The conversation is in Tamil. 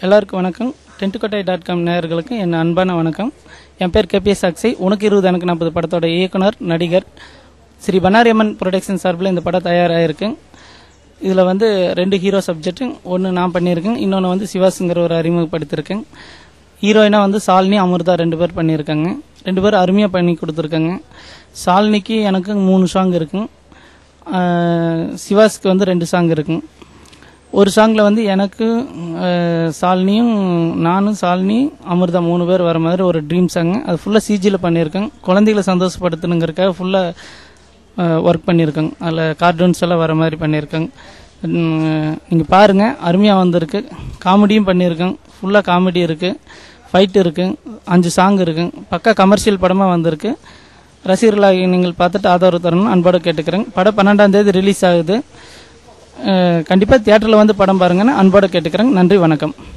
எல்லாருக்கும் வணக்கம் டென்ட்டுக்கோட்டை டாட் காம் நேயர்களுக்கு என் அன்பான வணக்கம் என் பேர் கேபிஎஸ் அக்ஸை உனக்கு இருபது எனக்கு நாற்பது படத்தோட இயக்குனர் நடிகர் ஸ்ரீ பனாரியம்மன் ப்ரொடக்ஷன் சார்பில் இந்த படம் தயாராகிருக்கு இதில் வந்து ரெண்டு ஹீரோ சப்ஜெக்ட் ஒன்று நான் பண்ணியிருக்கேன் இன்னொன்று வந்து சிவாசுங்கிற ஒரு அறிமுகப்படுத்தியிருக்கேன் ஹீரோயினா வந்து சாலினி அமிர்தா ரெண்டு பேர் பண்ணியிருக்காங்க ரெண்டு பேரும் அருமையாக பண்ணி கொடுத்துருக்காங்க சாலினிக்கு எனக்கு மூணு சாங் இருக்குங்க ஆஹ் சிவாஸ்க்கு வந்து ரெண்டு சாங் இருக்குங்க ஒரு சாங்கில் வந்து எனக்கு அஹ், சாலினியும் நானும் சாலினி அமிர்தா மூணு பேர் வர மாதிரி ஒரு ட்ரீம் சாங் அது ஃபுல்லாக சிஜியில் பண்ணியிருக்கேன் குழந்தைகளை சந்தோஷப்படுத்தணுங்கிறக்காக ஃபுல்லாக ஒர்க் பண்ணியிருக்கேங்க அதில் கார்ட்டூன்ஸ் எல்லாம் வர மாதிரி பண்ணியிருக்கேங்க நீங்கள் பாருங்கள் அருமையாக வந்திருக்கு காமெடியும் பண்ணியிருக்கேன் ஃபுல்லாக காமெடி இருக்குது ஃபைட் இருக்குது அஞ்சு சாங் இருக்குங்க பக்கா கமர்ஷியல் படமாக வந்திருக்கு ரசிகர்களாகி நீங்கள் பார்த்துட்டு ஆதரவு தரணும் அன்போடு கேட்டுக்கிறேன் படம் பன்னெண்டாம் தேதி ரிலீஸ் ஆகுது கண்டிப்பாக தியேட்டரில் வந்து படம் பாருங்கன்னு அன்போடு கேட்டுக்கிறேன் நன்றி வணக்கம்